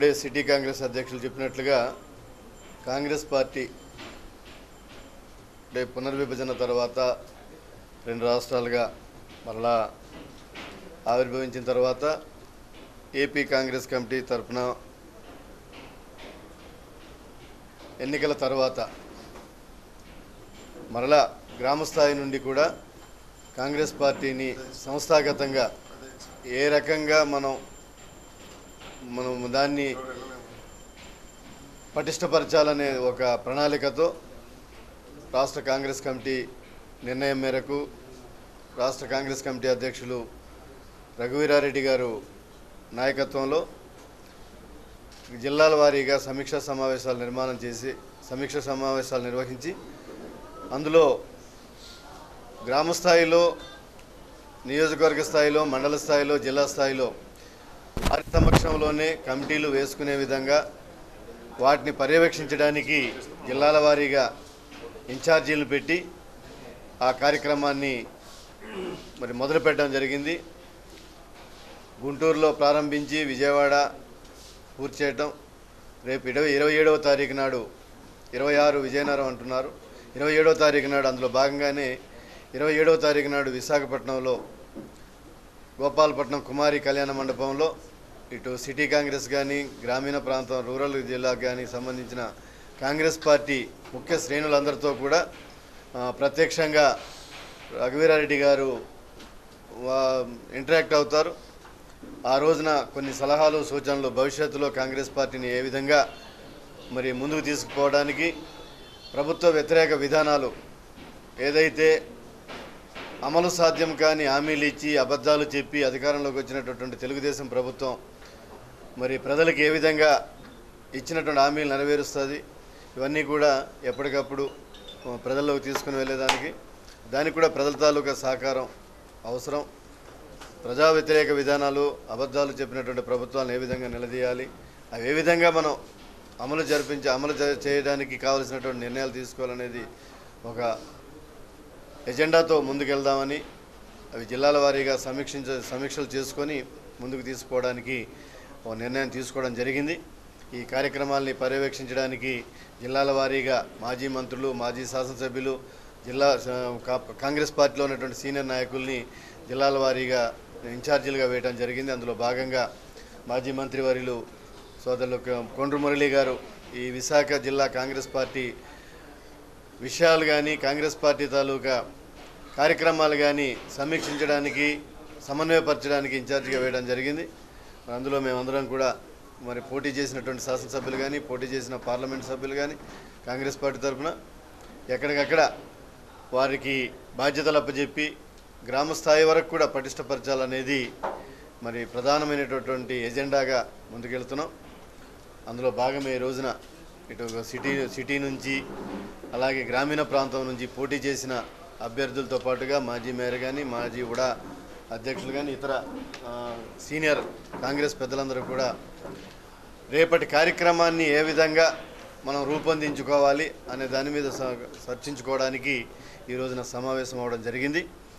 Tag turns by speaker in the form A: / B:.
A: city Congress అధ్యక్షులు చెప్పినట్లుగా Congress party అంటే పునర్విభజన తర్వాత రెండు రాష్ట్రాలుగా మరలా ఆవిర్భవించిన తర్వాత ఏపీ కాంగ్రెస్ కమిటీ తరఫున ఎన్నికల తర్వాత మరలా గ్రామస్థాయి నుండి కూడా కాంగ్రెస్ పార్టీని సంస్థాగతంగా ఏ రకంగా మనం మనం దాన్ని పటిష్టపరచాలనే ఒక ప్రణాళికతో రాష్ట్ర కాంగ్రెస్ కమిటీ నిర్ణయం మేరకు రాష్ట్ర కాంగ్రెస్ కమిటీ అధ్యక్షులు రఘువీరారెడ్డి గారు నాయకత్వంలో జిల్లాల వారీగా సమీక్షా సమావేశాలు నిర్మాణం చేసి సమీక్ష సమావేశాలు నిర్వహించి అందులో గ్రామ స్థాయిలో నియోజకవర్గ స్థాయిలో మండల స్థాయిలో జిల్లా స్థాయిలో వారి సమక్షంలోనే కమిటీలు వేసుకునే విధంగా వాటిని పర్యవేక్షించడానికి జిల్లాల వారీగా ఇన్ఛార్జీలు పెట్టి ఆ కార్యక్రమాన్ని మరి మొదలు పెట్టడం జరిగింది గుంటూరులో ప్రారంభించి విజయవాడ పూర్తి చేయటం రేపు ఇరవై ఇరవై ఏడవ తారీఖు నాడు ఇరవై ఆరు విజయనగరం అంటున్నారు ఇరవై ఏడవ తారీఖు నాడు అందులో భాగంగానే ఇరవై ఏడవ తారీఖు నాడు విశాఖపట్నంలో గోపాలపట్నం కుమారి కళ్యాణ మండపంలో ఇటు సిటీ కాంగ్రెస్ కానీ గ్రామీణ ప్రాంతం రూరల్ జిల్లాకు కానీ సంబంధించిన కాంగ్రెస్ పార్టీ ముఖ్య శ్రేణులందరితో కూడా ఆ, ప్రత్యక్షంగా రఘువీరారెడ్డి గారు వా- ఇంటరాక్ట్ అవుతారు ఆ రోజున కొన్ని సలహాలు సూచనలు భవిష్యత్తులో కాంగ్రెస్ పార్టీని ఏ విధంగా మరి ముందుకు తీసుకుపోవడానికి ప్రభుత్వ వ్యతిరేక విధానాలు ఏదైతే అమలు సాధ్యం కాని హామీలు ఇచ్చి అబద్ధాలు చెప్పి అధికారంలోకి వచ్చినటువంటి తెలుగుదేశం ప్రభుత్వం మరి ప్రజలకు ఏ విధంగా ఇచ్చినటువంటి హామీలు నెరవేరుస్తుంది ఇవన్నీ కూడా ఎప్పటికప్పుడు ఆ, ప్రజల్లోకి తీసుకుని వెళ్ళేదానికి దానికి కూడా ప్రజల తాలూకా సహకారం అవసరం ప్రజా వ్యతిరేక విధానాలు అబద్ధాలు చెప్పినటువంటి ప్రభుత్వాలను ఏ విధంగా నిలదీయాలి అవి ఏ విధంగా మనం అమలు జరిపించి అమలు చే- చేయడానికి కావలసినటువంటి నిర్ణయాలు తీసుకోవాలనేది ఒక ఎజెండాతో ముందుకెళ్దామని అవి జిల్లాల వారీగా సమీక్షించ సమీక్షలు చేసుకొని ముందుకు తీసుకోవడానికి ఒక నిర్ణయం తీసుకోవడం జరిగింది ఈ కార్యక్రమాల్ని పర్యవేక్షించడానికి జిల్లాల వారీగా మాజీ మంత్రులు మాజీ శాసనసభ్యులు జిల్లా స- కా- కాంగ్రెస్ పార్టీలో ఉన్నటువంటి సీనియర్ నాయకుల్ని జిల్లాల వారీగా ఇన్ఛార్జీలుగా వేయడం జరిగింది అందులో భాగంగా మాజీ మంత్రివర్యులు సోదరులు కొ- కొండ్రు మురళి గారు ఈ విశాఖ జిల్లా కాంగ్రెస్ పార్టీ విషయాలు కానీ కాంగ్రెస్ పార్టీ తాలూకా కార్యక్రమాలు కానీ సమీక్షించడానికి సమన్వయపరచడానికి ఇన్ఛార్జిగా వేయడం జరిగింది మరి అందులో మేమందరం కూడా మరి పోటీ చేసినటువంటి శాసనసభ్యులు కానీ పోటీ చేసిన పార్లమెంట్ సభ్యులు కానీ కాంగ్రెస్ పార్టీ తరఫున ఎక్కడికక్కడ వారికి బాధ్యతలు అప్పచెప్పి గ్రామ స్థాయి వరకు కూడా పటిష్టపరచాలనేది మరి ప్రధానమైనటువంటి ఎజెండాగా ముందుకెళ్తున్నాం అందులో భాగమే ఈ రోజున ఇటు సిటీ సిటీ నుంచి అలాగే గ్రామీణ ప్రాంతం నుంచి పోటీ చేసిన అభ్యర్థులతో పాటుగా మాజీ మేయర్ కానీ మాజీ ఉడా అధ్యక్షులు కానీ ఇతర ఆ, సీనియర్ కాంగ్రెస్ పెద్దలందరూ కూడా రేపటి కార్యక్రమాన్ని ఏ విధంగా మనం రూపొందించుకోవాలి అనే దాని మీద స- చర్చించుకోవడానికి ఈ రోజున సమావేశం అవడం జరిగింది